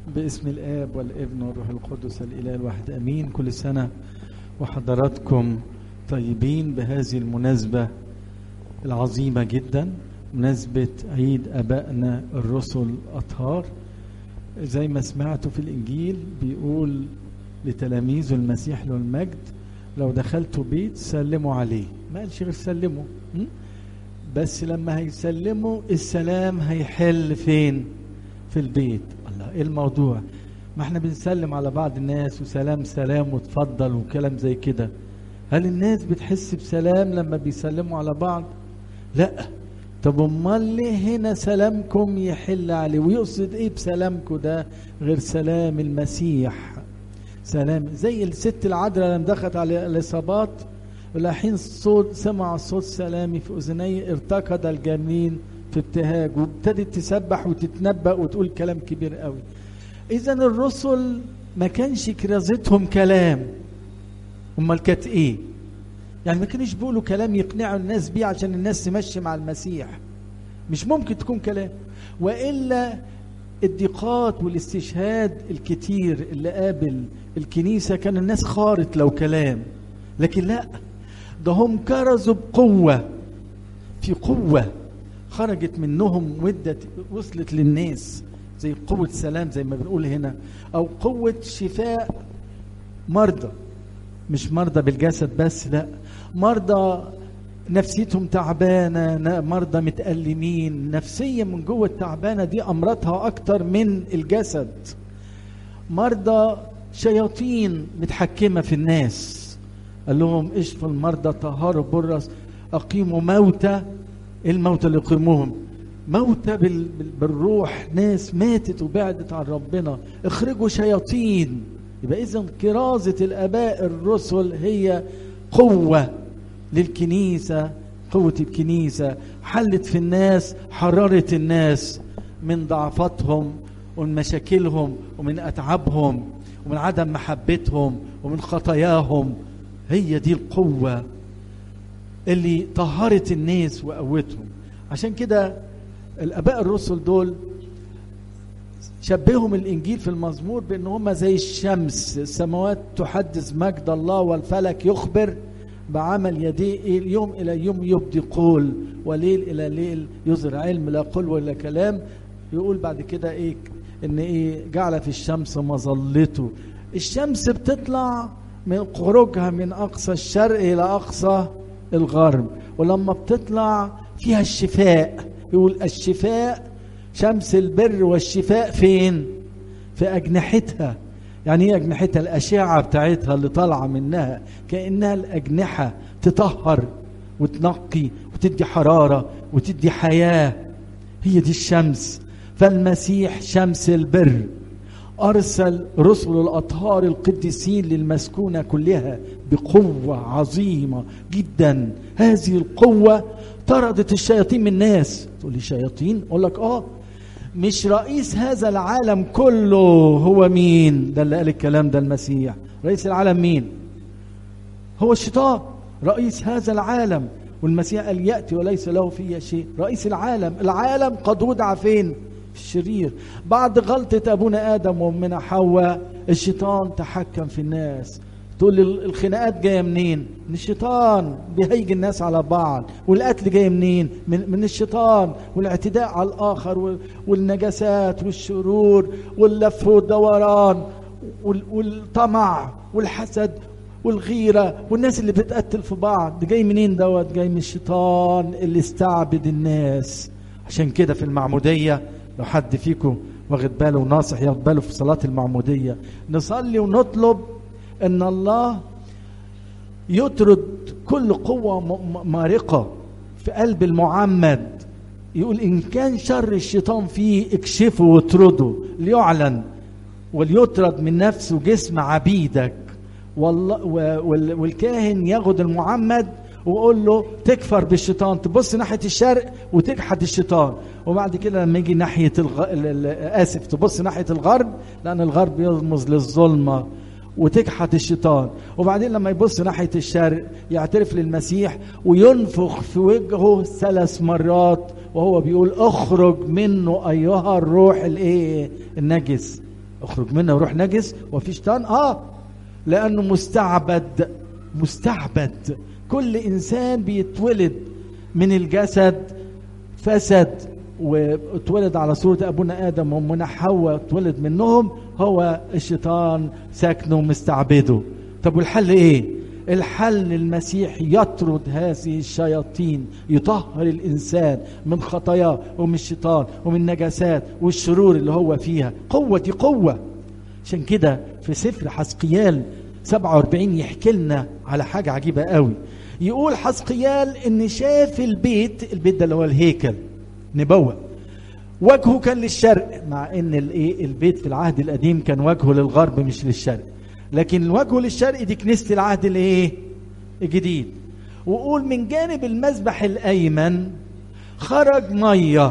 باسم الآب والابن والروح القدس الإله الواحد أمين كل سنة وحضراتكم طيبين بهذه المناسبة العظيمة جدا مناسبة عيد أبائنا الرسل أطهار زي ما سمعتوا في الإنجيل بيقول لتلاميذ المسيح له المجد لو دخلتوا بيت سلموا عليه ما قالش غير سلموا م? بس لما هيسلموا السلام هيحل فين في البيت الله ايه الموضوع ما احنا بنسلم على بعض الناس وسلام سلام وتفضل وكلام زي كده هل الناس بتحس بسلام لما بيسلموا على بعض لا طب امال ليه هنا سلامكم يحل عليه ويقصد ايه بسلامكم ده غير سلام المسيح سلام زي الست العذراء لما دخلت على الاصابات ولاحين صوت سمع صوت سلامي في اذني ارتقد الجميل في ابتهاج وابتدت تسبح وتتنبأ وتقول كلام كبير قوي اذا الرسل ما كانش كرازتهم كلام امال كانت ايه يعني ما كانوش بيقولوا كلام يقنعوا الناس بيه عشان الناس تمشي مع المسيح مش ممكن تكون كلام والا الضيقات والاستشهاد الكتير اللي قابل الكنيسه كان الناس خارت لو كلام لكن لا ده هم كرزوا بقوه في قوه خرجت منهم ودت وصلت للناس زي قوه سلام زي ما بنقول هنا او قوه شفاء مرضى مش مرضى بالجسد بس لا مرضى نفسيتهم تعبانة مرضى متألمين نفسية من جوه التعبانة دي أمرتها أكتر من الجسد مرضى شياطين متحكمة في الناس قال لهم اشفوا المرضى طهروا برص أقيموا موتى الموتى اللي يقيموهم موتى بال... بالروح ناس ماتت وبعدت عن ربنا اخرجوا شياطين يبقى إذا كرازة الآباء الرسل هي قوة للكنيسة قوة الكنيسة حلت في الناس حرارة الناس من ضعفاتهم ومن مشاكلهم ومن أتعابهم ومن عدم محبتهم ومن خطاياهم هي دي القوة اللي طهرت الناس وقوتهم عشان كده الآباء الرسل دول شبههم الإنجيل في المزمور بأن هم زي الشمس السماوات تحدث مجد الله والفلك يخبر بعمل يديه اليوم إلى يوم يبدي قول وليل إلى ليل يظهر علم لا قول ولا كلام يقول بعد كده إيه إن إيه جعل في الشمس مظلته الشمس بتطلع من خروجها من أقصى الشرق إلى أقصى الغرب ولما بتطلع فيها الشفاء يقول الشفاء شمس البر والشفاء فين في أجنحتها يعني ايه أجنحتها الأشعة بتاعتها اللي طالعة منها كأنها الأجنحة تطهر وتنقي وتدي حرارة وتدي حياة هي دي الشمس فالمسيح شمس البر أرسل رسل الأطهار القديسين للمسكونة كلها بقوة عظيمة جدا هذه القوة طردت الشياطين من الناس تقول لي شياطين أقول لك آه مش رئيس هذا العالم كله هو مين ده اللي قال الكلام ده المسيح رئيس العالم مين هو الشيطان رئيس هذا العالم والمسيح قال يأتي وليس له فيه شيء رئيس العالم العالم قد وضع فين في الشرير بعد غلطة أبونا آدم وأمنا حواء الشيطان تحكم في الناس تقول لي الخناقات جايه منين؟ من الشيطان بيهيج الناس على بعض، والقتل جاي منين؟ من, من الشيطان، والاعتداء على الاخر والنجاسات والشرور واللف والدوران والطمع والحسد والغيره والناس اللي بتقتل في بعض، ده جاي منين دوت؟ جاي من الشيطان اللي استعبد الناس. عشان كده في المعموديه لو حد فيكم واخد باله وناصح ياخد باله في صلاه المعموديه نصلي ونطلب ان الله يطرد كل قوه مارقه في قلب المعمد يقول ان كان شر الشيطان فيه اكشفه واطرده ليعلن وليطرد من نفس وجسم عبيدك والله والكاهن ياخد المعمد ويقول له تكفر بالشيطان تبص ناحيه الشرق وتجحد الشيطان وبعد كده لما يجي ناحيه الغ... اسف تبص ناحيه الغرب لان الغرب يرمز للظلمه وتجحد الشيطان وبعدين لما يبص ناحية الشرق يعترف للمسيح وينفخ في وجهه ثلاث مرات وهو بيقول اخرج منه أيها الروح الايه النجس اخرج منه وروح نجس وفي شيطان اه لانه مستعبد مستعبد كل انسان بيتولد من الجسد فسد واتولد على صورة أبونا آدم وأمنا حواء اتولد منهم هو الشيطان ساكنه ومستعبده طب والحل إيه؟ الحل المسيح يطرد هذه الشياطين يطهر الإنسان من خطاياه ومن الشيطان ومن النجاسات والشرور اللي هو فيها قوة دي قوة عشان كده في سفر حسقيال 47 يحكي لنا على حاجة عجيبة قوي يقول حسقيال ان شاف البيت البيت ده اللي هو الهيكل نبوة وجهه كان للشرق مع ان الايه البيت في العهد القديم كان وجهه للغرب مش للشرق لكن وجهه للشرق دي كنيسة العهد الايه الجديد وقول من جانب المذبح الايمن خرج ميه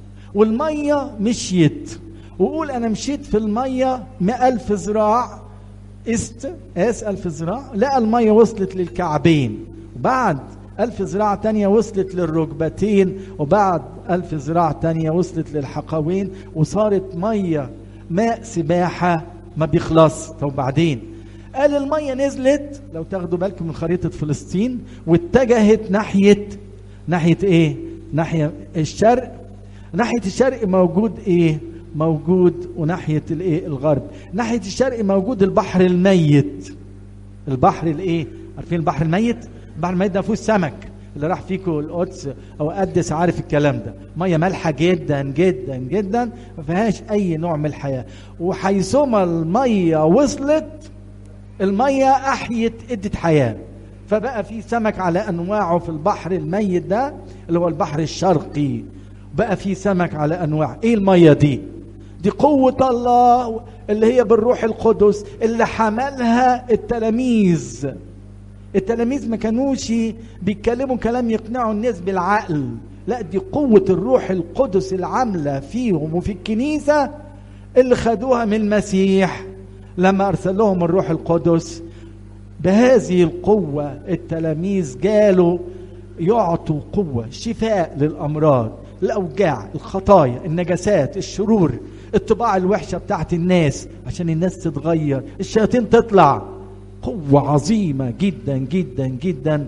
والميه مشيت وقول انا مشيت في الميه مئة ألف ذراع است اس ألف ذراع لقى الميه وصلت للكعبين وبعد ألف ذراع تانية وصلت للركبتين وبعد ألف ذراع تانية وصلت للحقوين وصارت مية ماء سباحة ما بيخلص طب بعدين قال المية نزلت لو تاخدوا بالكم من خريطة فلسطين واتجهت ناحية ناحية ايه ناحية الشرق ناحية الشرق موجود ايه موجود وناحية الايه الغرب ناحية الشرق موجود البحر الميت البحر الايه عارفين البحر الميت البحر الميت ده فيه سمك اللي راح فيكم القدس او قدس عارف الكلام ده ميه مالحه جدا جدا جدا ما فيهاش اي نوع من الحياه وحيثما الميه وصلت الميه احيت ادت حياه فبقى في سمك على انواعه في البحر الميت ده اللي هو البحر الشرقي بقى في سمك على انواع ايه الميه دي دي قوة الله اللي هي بالروح القدس اللي حملها التلاميذ التلاميذ ما كانوش بيتكلموا كلام يقنعوا الناس بالعقل لا دي قوة الروح القدس العاملة فيهم وفي الكنيسة اللي خدوها من المسيح لما أرسل لهم الروح القدس بهذه القوة التلاميذ جالوا يعطوا قوة شفاء للأمراض الأوجاع الخطايا النجاسات الشرور الطباع الوحشة بتاعت الناس عشان الناس تتغير الشياطين تطلع قوة عظيمة جدا جدا جدا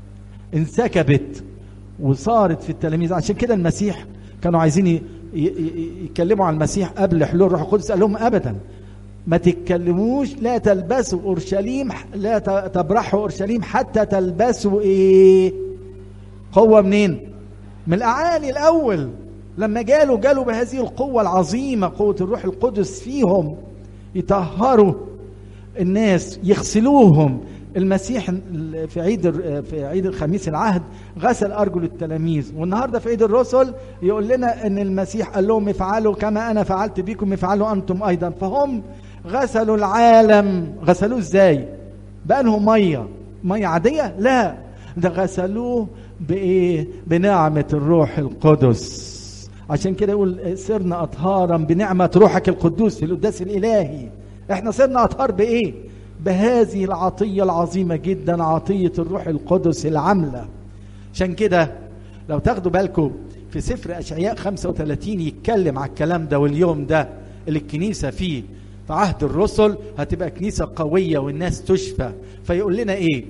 انسكبت وصارت في التلاميذ عشان كده المسيح كانوا عايزين يتكلموا عن المسيح قبل حلول الروح القدس قال لهم ابدا ما تتكلموش لا تلبسوا اورشليم لا تبرحوا اورشليم حتى تلبسوا ايه قوه منين من الاعالي الاول لما جالوا جالوا بهذه القوه العظيمه قوه الروح القدس فيهم يطهروا الناس يغسلوهم المسيح في عيد في عيد الخميس العهد غسل ارجل التلاميذ والنهارده في عيد الرسل يقول لنا ان المسيح قال لهم افعلوا كما انا فعلت بكم افعلوا انتم ايضا فهم غسلوا العالم غسلوه ازاي بقى لهم ميه ميه عاديه لا ده غسلوه بايه بنعمه الروح القدس عشان كده يقول صرنا اطهارا بنعمه روحك القدوس في القداس الالهي احنا صرنا اطهار بايه بهذه العطيه العظيمه جدا عطيه الروح القدس العامله عشان كده لو تاخدوا بالكم في سفر اشعياء 35 يتكلم على الكلام ده واليوم ده اللي الكنيسه فيه في عهد الرسل هتبقى كنيسه قويه والناس تشفى فيقول لنا ايه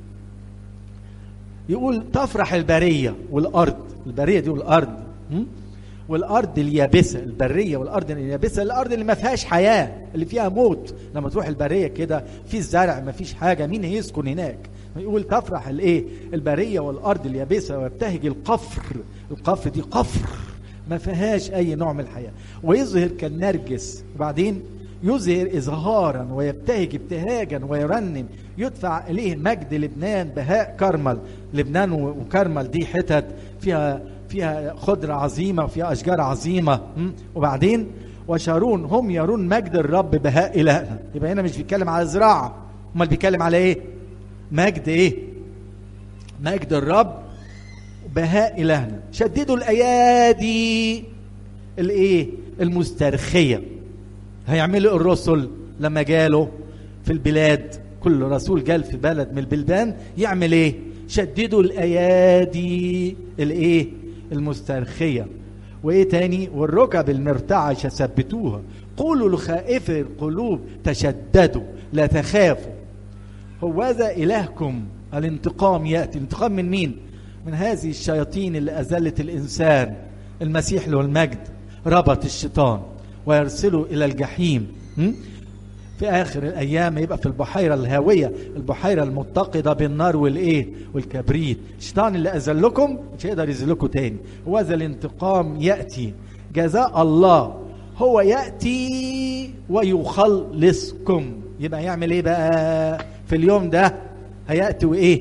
يقول تفرح البريه والارض البريه دي والارض والارض اليابسه البريه والارض اليابسه الارض اللي ما فيهاش حياه اللي فيها موت لما تروح البريه كده في الزرع ما فيش حاجه مين هيسكن هناك يقول تفرح الايه البريه والارض اليابسه ويبتهج القفر القفر دي قفر ما فيهاش اي نوع من الحياه ويظهر كالنرجس وبعدين يظهر اظهارا ويبتهج ابتهاجا ويرنم يدفع اليه مجد لبنان بهاء كرمل لبنان وكرمل دي حتت فيها فيها خضرة عظيمة وفيها أشجار عظيمة وبعدين وشارون هم يرون مجد الرب بهاء إلهنا يبقى هنا مش بيتكلم على زراعة امال بيتكلم على إيه مجد إيه مجد الرب بهاء إلهنا شددوا الأيادي الإيه المسترخية هيعملوا الرسل لما جالوا في البلاد كل رسول جال في بلد من البلدان يعمل ايه شددوا الايادي الايه المسترخيه وايه تاني والركب المرتعشه ثبتوها قولوا لخائفي القلوب تشددوا لا تخافوا هوذا إلهكم الانتقام يأتي الانتقام من مين؟ من هذه الشياطين اللي أذلت الإنسان المسيح له المجد ربط الشيطان ويرسله إلى الجحيم م? في آخر الأيام يبقى في البحيرة الهاوية البحيرة المتقدة بالنار والإيه والكبريت الشيطان اللي أذلكم مش هيقدر يذلكم تاني وهذا الانتقام يأتي جزاء الله هو يأتي ويخلصكم يبقى يعمل ايه بقى في اليوم ده هيأتي وايه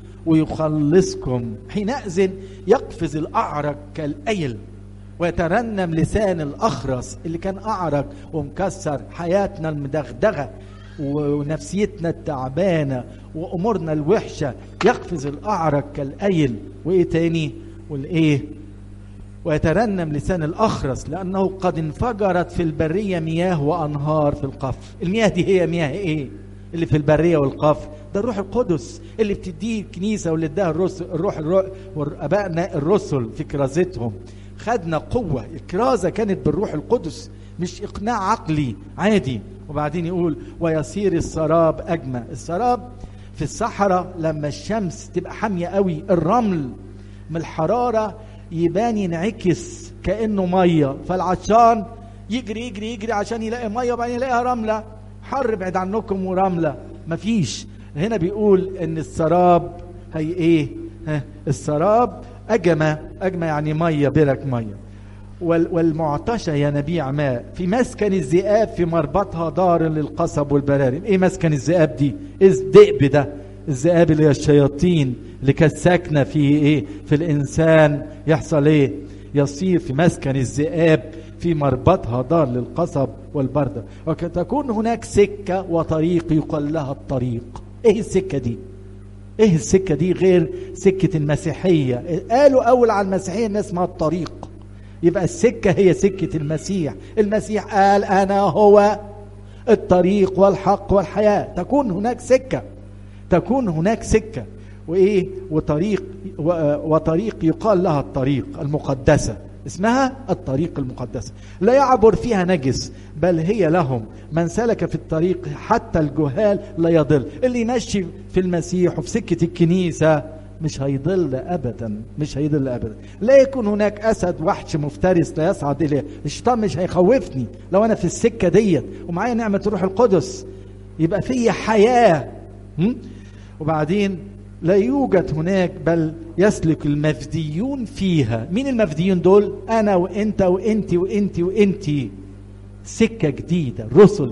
ويخلصكم حينئذ يقفز الأعرج كالأيل ويترنم لسان الأخرس اللي كان أعرج ومكسر حياتنا المدغدغة ونفسيتنا التعبانة وأمورنا الوحشة يقفز الأعرج كالأيل وإيه تاني والإيه ويترنم لسان الأخرس لأنه قد انفجرت في البرية مياه وأنهار في القفر المياه دي هي مياه إيه اللي في البرية والقفر ده الروح القدس اللي بتديه الكنيسة واللي اداها الرسل الروح الروح وابائنا الرسل في كرازتهم خدنا قوة الكرازة كانت بالروح القدس مش إقناع عقلي عادي وبعدين يقول ويصير السراب أجمع السراب في الصحراء لما الشمس تبقى حامية قوي الرمل من الحرارة يبان ينعكس كأنه مية فالعطشان يجري يجري يجري عشان يلاقي مية وبعدين يلاقيها رملة حر بعد عنكم ورملة مفيش هنا بيقول ان السراب هي ايه ها السراب أجمى أجمى يعني مية برك مية والمعطشة ينابيع ماء في مسكن الذئاب في مربطها دار للقصب والبرارم ايه مسكن الذئاب دي ايه الذئب ده الذئاب اللي هي الشياطين اللي كانت ساكنه في ايه في الانسان يحصل ايه يصير في مسكن الذئاب في مربطها دار للقصب والبردة وتكون هناك سكة وطريق يقال لها الطريق ايه السكة دي ايه السكة دي غير سكة المسيحية قالوا اول على المسيحية ان اسمها الطريق يبقى السكة هي سكة المسيح المسيح قال انا هو الطريق والحق والحياة تكون هناك سكة تكون هناك سكة وايه وطريق وطريق يقال لها الطريق المقدسه اسمها الطريق المقدسه لا يعبر فيها نجس بل هي لهم من سلك في الطريق حتى الجهال لا يضل اللي يمشي في المسيح وفي سكه الكنيسه مش هيضل ابدا مش هيضل ابدا لا يكون هناك اسد وحش مفترس لا يصعد اليه الشيطان مش هيخوفني لو انا في السكه ديت ومعايا نعمه الروح القدس يبقى في حياه م? وبعدين لا يوجد هناك بل يسلك المفديون فيها مين المفديون دول انا وانت وانت وانت وانت سكة جديدة الرسل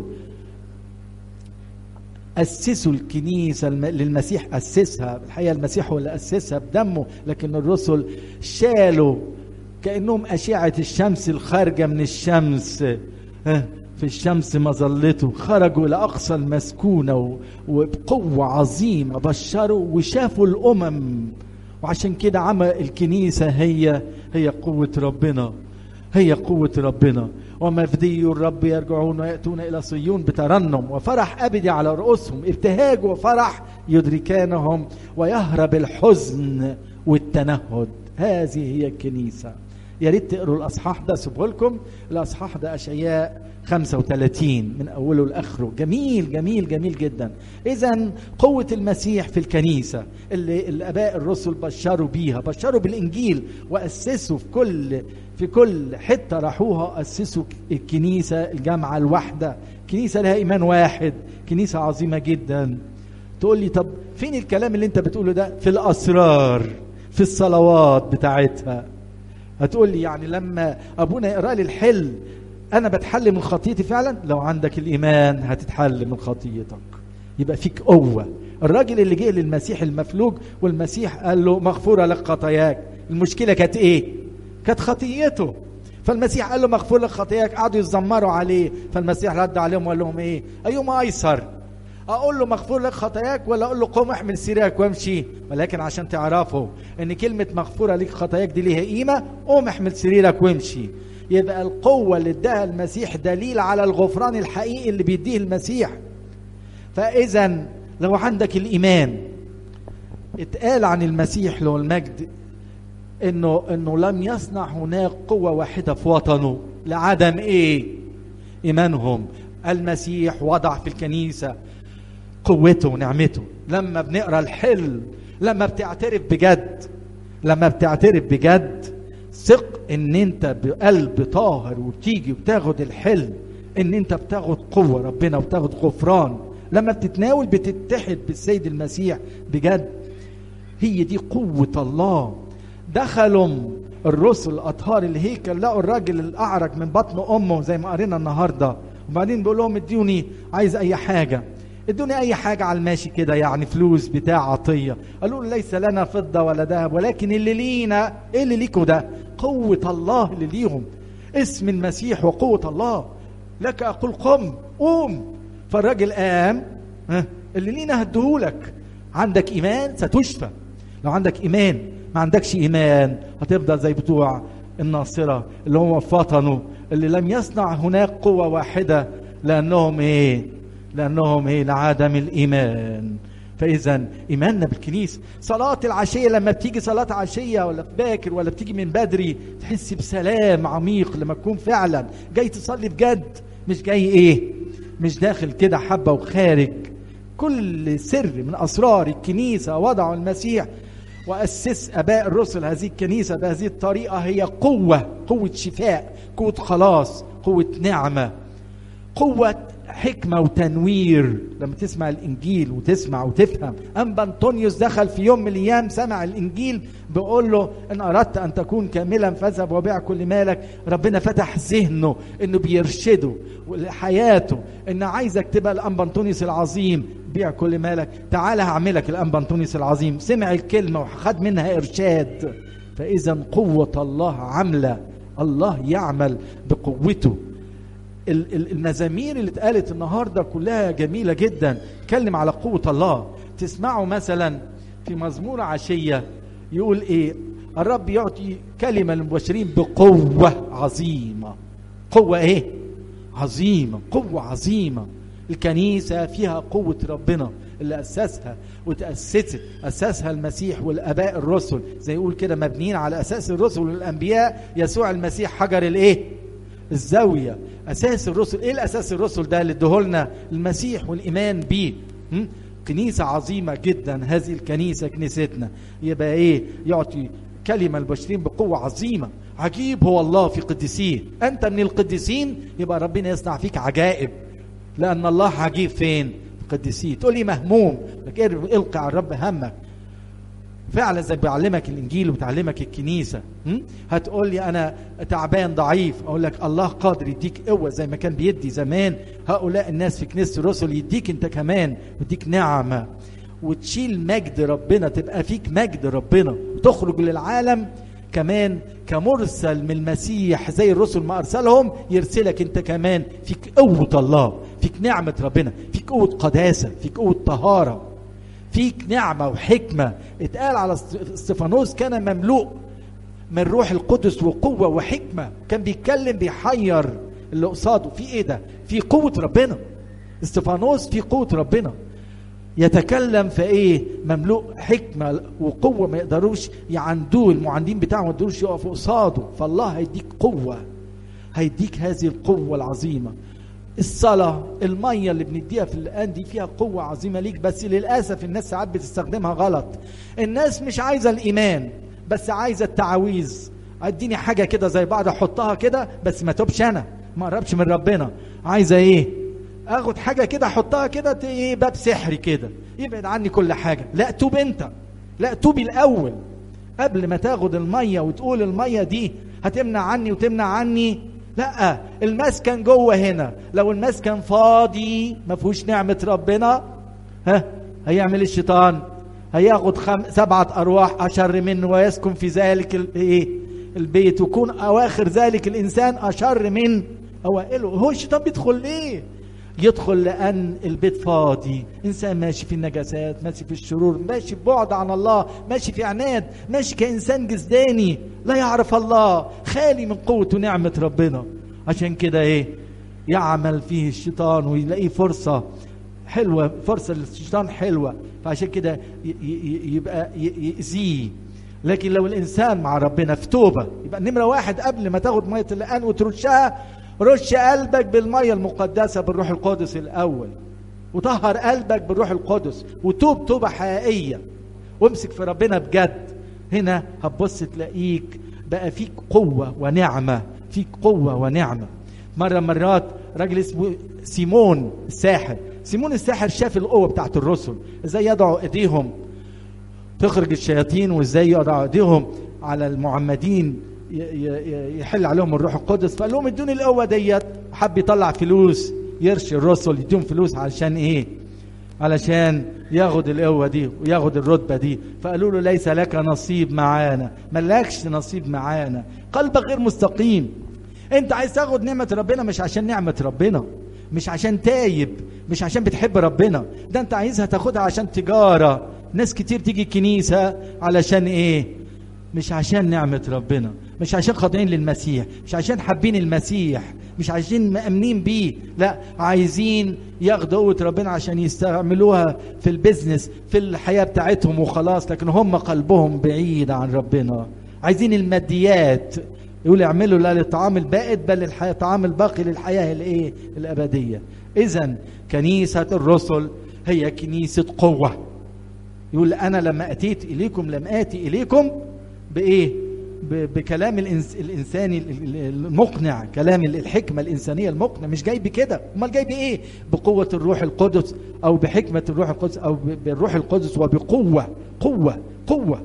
أسسوا الكنيسة للمسيح أسسها الحقيقة المسيح هو اللي أسسها بدمه لكن الرسل شالوا كأنهم أشعة الشمس الخارجة من الشمس في الشمس مظلته خرجوا إلى أقصى المسكونة وبقوة عظيمة بشروا وشافوا الأمم وعشان كده عمل الكنيسة هي هي قوة ربنا هي قوة ربنا ومفدي الرب يرجعون ويأتون إلى صيون بترنم وفرح أبدي على رؤوسهم ابتهاج وفرح يدركانهم ويهرب الحزن والتنهد هذه هي الكنيسة يا ريت تقروا الأصحاح ده سيبه لكم الأصحاح ده أشعياء 35 من أوله لآخره جميل جميل جميل جدا إذا قوة المسيح في الكنيسة اللي الآباء الرسل بشروا بيها بشروا بالإنجيل وأسسوا في كل في كل حتة راحوها أسسوا الكنيسة الجامعة الواحدة كنيسة لها إيمان واحد كنيسة عظيمة جدا تقول لي طب فين الكلام اللي انت بتقوله ده في الأسرار في الصلوات بتاعتها هتقول لي يعني لما أبونا يقرأ لي الحل انا بتحل من خطيتي فعلا لو عندك الايمان هتتحل من خطيتك يبقى فيك قوه الراجل اللي جه للمسيح المفلوج والمسيح قال له مغفوره لك خطاياك المشكله كانت ايه كانت خطيته فالمسيح قال له مغفور لك خطاياك قعدوا يتذمروا عليه فالمسيح رد عليهم وقال لهم ايه ايهما ايسر اقول له مغفور لك خطاياك ولا اقول له قوم احمل سريرك وامشي ولكن عشان تعرفوا ان كلمه مغفوره لك خطاياك دي ليها قيمه قوم احمل سريرك وامشي يبقى القوة اللي اداها المسيح دليل على الغفران الحقيقي اللي بيديه المسيح فإذا لو عندك الإيمان اتقال عن المسيح له المجد انه انه لم يصنع هناك قوة واحدة في وطنه لعدم ايه؟ ايمانهم المسيح وضع في الكنيسه قوته ونعمته لما بنقرا الحل لما بتعترف بجد لما بتعترف بجد ثق ان انت بقلب طاهر وبتيجي وبتاخد الحل ان انت بتاخد قوه ربنا وبتاخد غفران لما بتتناول بتتحد بالسيد المسيح بجد هي دي قوه الله دخلوا الرسل الاطهار الهيكل لقوا الراجل الاعرج من بطن امه زي ما قرينا النهارده وبعدين بيقول لهم ادوني عايز اي حاجه ادوني اي حاجه على الماشي كده يعني فلوس بتاع عطيه قالوا له ليس لنا فضه ولا ذهب ولكن اللي لينا ايه اللي ليكوا ده قوه الله اللي ليهم اسم المسيح وقوه الله لك اقول قم قوم فالراجل قام ها اللي لينا هديهولك عندك ايمان ستشفى لو عندك ايمان ما عندكش ايمان هتفضل زي بتوع الناصره اللي هم فطنوا اللي لم يصنع هناك قوه واحده لانهم ايه لانهم ايه لعدم الايمان فاذا ايماننا بالكنيسه صلاه العشيه لما بتيجي صلاه عشيه ولا في باكر ولا بتيجي من بدري تحس بسلام عميق لما تكون فعلا جاي تصلي بجد مش جاي ايه مش داخل كده حبه وخارج كل سر من اسرار الكنيسه وضعه المسيح واسس اباء الرسل هذه الكنيسه بهذه الطريقه هي قوه قوه شفاء قوه خلاص قوه نعمه قوه حكمة وتنوير لما تسمع الإنجيل وتسمع وتفهم أنبا أنطونيوس دخل في يوم من الأيام سمع الإنجيل بيقول له إن أردت أن تكون كاملا فاذهب وبيع كل مالك ربنا فتح ذهنه إنه بيرشده لحياته إن عايزك تبقى الأنبا أنطونيوس العظيم بيع كل مالك تعالى هعملك الأنبا أنطونيوس العظيم سمع الكلمة وخد منها إرشاد فإذا قوة الله عاملة الله يعمل بقوته المزامير اللي اتقالت النهارده كلها جميله جدا تكلم على قوه الله تسمعوا مثلا في مزمور عشيه يقول ايه الرب يعطي كلمه للمبشرين بقوه عظيمه قوه ايه عظيمه قوه عظيمه الكنيسه فيها قوه ربنا اللي اسسها وتاسست اسسها المسيح والاباء الرسل زي يقول كده مبنيين على اساس الرسل والانبياء يسوع المسيح حجر الايه الزاويه اساس الرسل ايه الاساس الرسل ده اللي ادهولنا المسيح والايمان بيه كنيسه عظيمه جدا هذه الكنيسه كنيستنا يبقى ايه يعطي كلمه البشرين بقوه عظيمه عجيب هو الله في قديسيه انت من القديسين يبقى ربنا يصنع فيك عجائب لان الله عجيب فين في قديسيه تقول لي مهموم لكن القي على الرب همك فعلا زي بيعلمك الانجيل وبتعلمك الكنيسه هتقول لي انا تعبان ضعيف اقول لك الله قادر يديك قوه زي ما كان بيدي زمان هؤلاء الناس في كنيسه الرسل يديك انت كمان ويديك نعمه وتشيل مجد ربنا تبقى فيك مجد ربنا وتخرج للعالم كمان كمرسل من المسيح زي الرسل ما ارسلهم يرسلك انت كمان فيك قوه الله فيك نعمه ربنا فيك قوه قداسه فيك قوه طهاره فيك نعمة وحكمة اتقال على استفانوس كان مملوء من روح القدس وقوة وحكمة كان بيتكلم بيحير اللي قصاده في ايه ده في قوة ربنا استفانوس في قوة ربنا يتكلم في ايه مملوء حكمة وقوة ما يقدروش يعندوه المعاندين بتاعه ما يقدروش يقفوا قصاده فالله هيديك قوة هيديك هذه القوة العظيمة الصلاة المية اللي بنديها في الآن دي فيها قوة عظيمة ليك بس للأسف الناس ساعات بتستخدمها غلط الناس مش عايزة الإيمان بس عايزة التعاويذ اديني حاجة كده زي بعض احطها كده بس ما توبش انا ما اقربش من ربنا عايزة ايه اخد حاجة كده احطها كده ايه باب سحري كده يبعد عني كل حاجة لا توب انت لا توبي الاول قبل ما تاخد المية وتقول المية دي هتمنع عني وتمنع عني لا المسكن جوه هنا لو المسكن فاضي ما فيهوش نعمه ربنا ها هيعمل الشيطان هياخد خم... سبعه ارواح اشر منه ويسكن في ذلك الايه البيت ويكون اواخر ذلك الانسان اشر من اوائله هو الشيطان بيدخل ليه يدخل لان البيت فاضي انسان ماشي في النجاسات ماشي في الشرور ماشي ببعد عن الله ماشي في عناد ماشي كانسان جسداني لا يعرف الله خالي من قوه ونعمه ربنا عشان كده ايه يعمل فيه الشيطان ويلاقيه فرصه حلوه فرصه للشيطان حلوه فعشان كده يبقى يأذيه لكن لو الانسان مع ربنا في توبه يبقى نمره واحد قبل ما تاخد ميه اللقان وترشها رش قلبك بالمية المقدسة بالروح القدس الأول وطهر قلبك بالروح القدس وتوب توبة حقيقية وامسك في ربنا بجد هنا هتبص تلاقيك بقى فيك قوة ونعمة فيك قوة ونعمة مرة مرات راجل اسمه سيمون الساحر سيمون الساحر شاف القوة بتاعت الرسل ازاي يضعوا ايديهم تخرج الشياطين وازاي يضعوا ايديهم على المعمدين يحل عليهم الروح القدس فقال لهم ادوني القوة ديت حب يطلع فلوس يرشي الرسل يديهم فلوس علشان ايه علشان ياخد القوة دي وياخد الرتبة دي فقالوا له ليس لك نصيب معانا ملكش نصيب معانا قلبك غير مستقيم انت عايز تاخد نعمة ربنا مش عشان نعمة ربنا مش عشان تايب مش عشان بتحب ربنا ده انت عايزها تاخدها عشان تجارة ناس كتير تيجي الكنيسة علشان ايه مش عشان نعمة ربنا مش عشان خاضعين للمسيح مش عشان حابين المسيح مش عايزين مأمنين بيه لا عايزين ياخدوا قوة ربنا عشان يستعملوها في البيزنس في الحياة بتاعتهم وخلاص لكن هم قلبهم بعيد عن ربنا عايزين الماديات يقول اعملوا لا للطعام البائد بل للحياة الطعام الباقي للحياة الايه الأبدية إذا كنيسة الرسل هي كنيسة قوة يقول أنا لما أتيت إليكم لم آتي إليكم بإيه بكلام الإنس الانساني المقنع كلام الحكمه الانسانيه المقنع مش جاي بكده امال جاي بايه بقوه الروح القدس او بحكمه الروح القدس او بالروح القدس وبقوه قوه قوه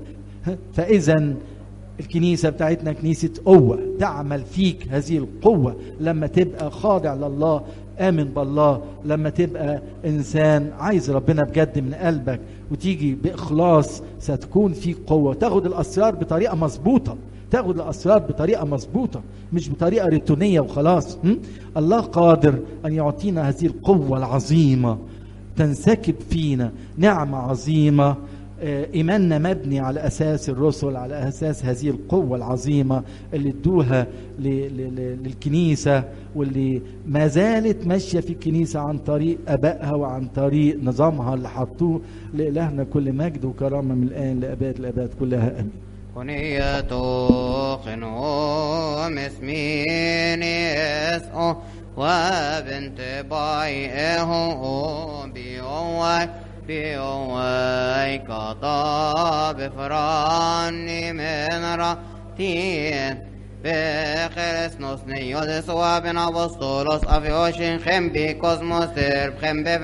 فاذا الكنيسه بتاعتنا كنيسه قوه تعمل فيك هذه القوه لما تبقى خاضع لله امن بالله لما تبقى انسان عايز ربنا بجد من قلبك وتيجي باخلاص ستكون فيك قوه تاخد الاسرار بطريقه مظبوطه تاخد الاسرار بطريقه مظبوطه مش بطريقه روتينيه وخلاص م? الله قادر ان يعطينا هذه القوه العظيمه تنسكب فينا نعمه عظيمه ايماننا مبني على اساس الرسل على اساس هذه القوه العظيمه اللي ادوها للكنيسه واللي ما زالت ماشيه في الكنيسه عن طريق ابائها وعن طريق نظامها اللي حطوه لالهنا كل مجد وكرامه من الان لاباد الاباد كلها امين كنية خنوم اسمين اسقو وبنت بايئه بيوي بيوي قضى بفراني من راتين بخرس نصني يدس وابن أبسطولوس أفيوشين خم بكوزموس خم